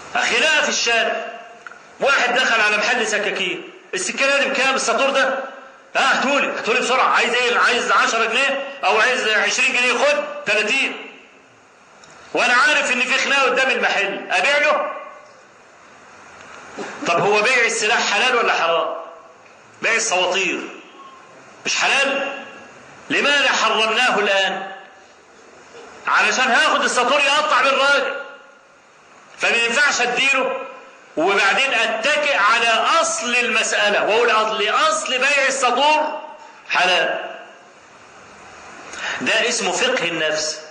خناقه في الشارع واحد دخل على محل سكاكين السكينه دي بكام الساطور ده ها هاتولي هاتولي بسرعه عايز ايه عايز 10 جنيه او عايز 20 جنيه خد 30 وانا عارف ان في خناقه قدام المحل ابيع له طب هو بيع السلاح حلال ولا حرام بيع السواطير مش حلال لماذا حرمناه الان علشان هاخد الساطور يقطع بالراجل فما ينفعش اديله وبعدين اتكئ على اصل المساله واقول اصل اصل بيع السطور حلال ده اسمه فقه النفس